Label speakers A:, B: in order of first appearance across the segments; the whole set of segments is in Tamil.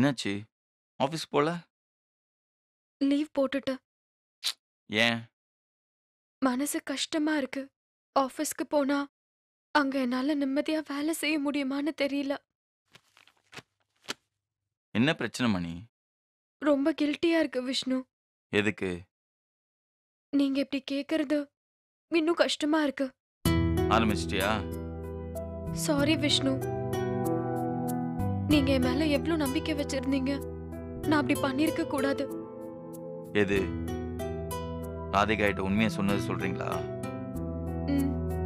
A: என்னாச்சு ஆஃபீஸ் போல
B: லீவ் போட்டுட்டு
A: ஏன்
B: மனசு கஷ்டமா இருக்கு ஆபீஸ்க்கு போனா அங்க என்னால நிம்மதியா வேலை செய்ய முடியுமான்னு தெரியல
A: என்ன பிரச்சனை மணி
B: ரொம்ப கில்ட்டியா இருக்கு விஷ்ணு
A: எதுக்கு
B: நீங்க இப்படி கேக்குறது இன்னும் கஷ்டமா இருக்கு
A: ஆரம்பிச்சிட்டியா
B: சாரி விஷ்ணு நீங்க என் மேல எவ்வளவு நம்பிக்கை வச்சிருந்தீங்க நான் அப்படி பண்ணிருக்க கூடாது
A: எது ராதிகா கிட்ட உண்மையை சொன்னது சொல்றீங்களா
B: ம்,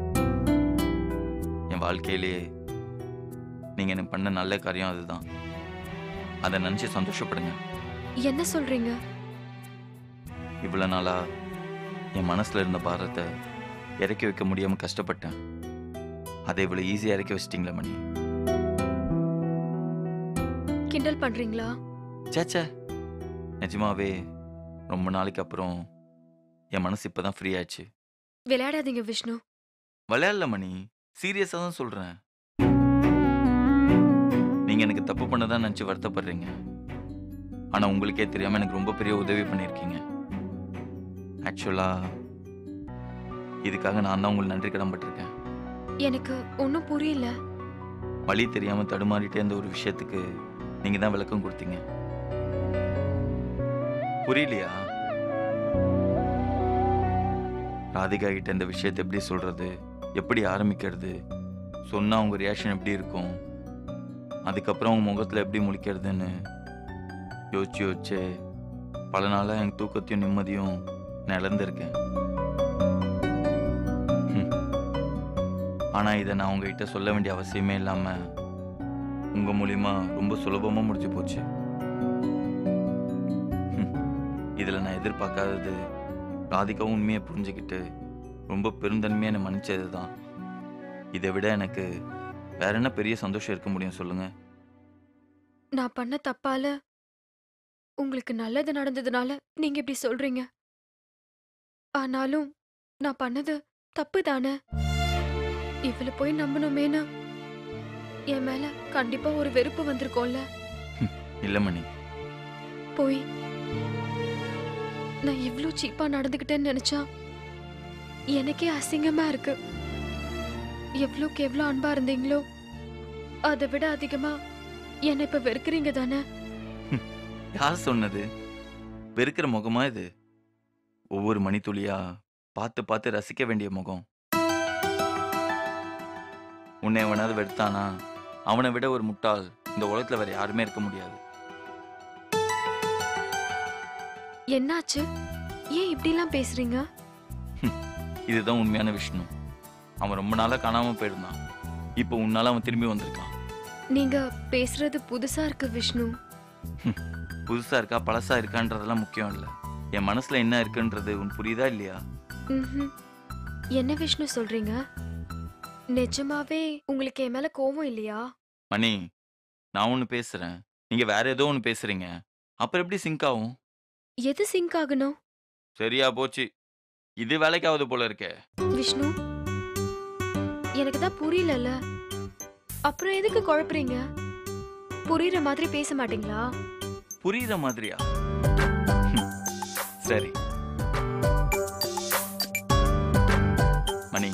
A: என் வாழ்க்கையிலேயே நீங்க எனக்கு பண்ண நல்ல காரியம் அதுதான் அதை நினைச்சு சந்தோஷப்படுங்க
B: என்ன சொல்றீங்க
A: இவ்வளவு நாளா என் மனசுல இருந்த பாரத்தை இறக்கி வைக்க முடியாம கஷ்டப்பட்டேன் அதை இவ்வளவு ஈஸியா இறக்கி வச்சிட்டீங்களே மணி
B: கிண்டல் பண்றீங்களா
A: சேச்சே நிஜமாவே ரொம்ப நாளைக்கு அப்புறம் என் மனசு இப்பதான் ஃப்ரீ ஆச்சு
B: விளையாடாதீங்க விஷ்ணு
A: விளையாடல மணி சீரியஸா தான் சொல்றேன் நீங்க எனக்கு தப்பு பண்ணதான் நினைச்சு வருத்தப்படுறீங்க ஆனா உங்களுக்கே தெரியாம எனக்கு ரொம்ப பெரிய உதவி பண்ணிருக்கீங்க ஆக்சுவலா இதுக்காக நான் தான் உங்களுக்கு நன்றி கடன்பட்டிருக்கேன்
B: எனக்கு ஒன்னும் புரியல
A: வழி தெரியாம தடுமாறிட்டே இருந்த ஒரு விஷயத்துக்கு நீங்க தான் விளக்கம் கொடுத்தீங்க புரியலையா ராதிகா கிட்ட இந்த விஷயத்தை எப்படி சொல்றது எப்படி ஆரம்பிக்கிறது சொன்னா உங்க ரியாக்ஷன் எப்படி இருக்கும் அதுக்கப்புறம் உங்க முகத்துல எப்படி முழிக்கிறதுன்னு யோசிச்சு யோசிச்சு பல நாளா என் தூக்கத்தையும் நிம்மதியும் நான் இழந்திருக்கேன் ஹம். ஆனா இதை நான் உங்ககிட்ட சொல்ல வேண்டிய அவசியமே இல்லாம உங்க மூலியமா ரொம்ப சுலபமா முடிஞ்சு போச்சு ஹம். இதுல நான் எதிர்பார்க்காதது ராதிகாவும் உண்மையை புரிஞ்சுக்கிட்டு ரொம்ப பெருந்தன்மையா என்னை மன்னிச்சது தான் இதை விட எனக்கு வேற என்ன பெரிய சந்தோஷம் இருக்க முடியும் சொல்லுங்க
B: நான் பண்ண தப்பால உங்களுக்கு நல்லது நடந்ததுனால நீங்க இப்படி சொல்றீங்க ஆனாலும் நான் பண்ணது தப்பு தானே இவள போய் நம்பணுமேனா என் மேல கண்டிப்பா ஒரு வெறுப்பு வந்திருக்கோம்ல
A: இல்ல மணி
B: போய் நான் இவ்ளோ சீப்பா நடந்துக்கிட்டேன்னு நினைச்சா எனக்கே அசிங்கமா இருக்கு எவ்வளோக்கு எவ்வளோ அன்பா இருந்தீங்களோ அதை விட அதிகமா என்னை இப்ப வெறுக்கிறீங்க தானே
A: யார் சொன்னது வெறுக்கிற முகமா இது ஒவ்வொரு மணித்துளியா பார்த்து பார்த்து ரசிக்க வேண்டிய முகம் உன்னை எவனாவது வெறுத்தானா அவனை விட ஒரு முட்டாள் இந்த உலகத்துல வேற யாருமே இருக்க முடியாது
B: என்னாச்சு ஏன் இப்படிலாம் பேசுறீங்க
A: இதுதான் உண்மையான விஷ்ணு அவன் ரொம்ப நாளா காணாம போயிருந்தான் இப்போ உன்னால அவன் திரும்பி வந்திருக்கான்
B: நீங்க பேசுறது புதுசா இருக்கு விஷ்ணு
A: புதுசா இருக்கா பழசா இருக்கான்றதெல்லாம் முக்கியம் இல்ல என் மனசுல என்ன இருக்குன்றது உன் புரியுதா இல்லையா
B: ம்ஹும். என்ன விஷ்ணு சொல்றீங்க நிஜமாவே உங்களுக்கு என் மேல கோவம் இல்லையா
A: மணி நான் ஒன்று பேசுறேன் நீங்க வேற ஏதோ ஒன்று பேசுறீங்க அப்புறம் எப்படி சிங்க் ஆகும்
B: எது சிங்க் ஆகணும்
A: சரியா போச்சு இது வேலைக்காவது போல இருக்கே
B: விஷ்ணு எனக்கு தான் புரியலல்ல அப்புறம் எதுக்கு குழப்புறீங்க புரியுற மாதிரி பேச மாட்டீங்களா
A: புரியுற மாதிரியா ஹம், சரி மணி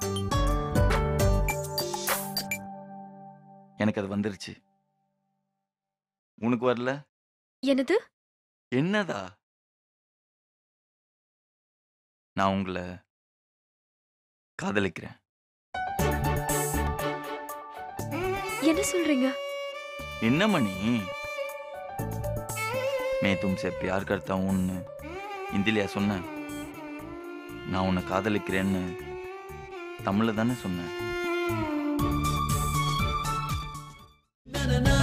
A: எனக்கு அது வந்துருச்சு உனக்கு வரல
B: என்னது
A: என்னதா நான் உங்களை காதலிக்கிறேன்
B: என்ன சொல்றீங்க
A: என்ன மணி मैं तुमसे प्यार करता हूँன்னு இந்திலியா சொன்னேன் நான் உன்னை காதலிக்கிறேன்னு தமிழ்ல தானே சொன்னேன்
C: na na na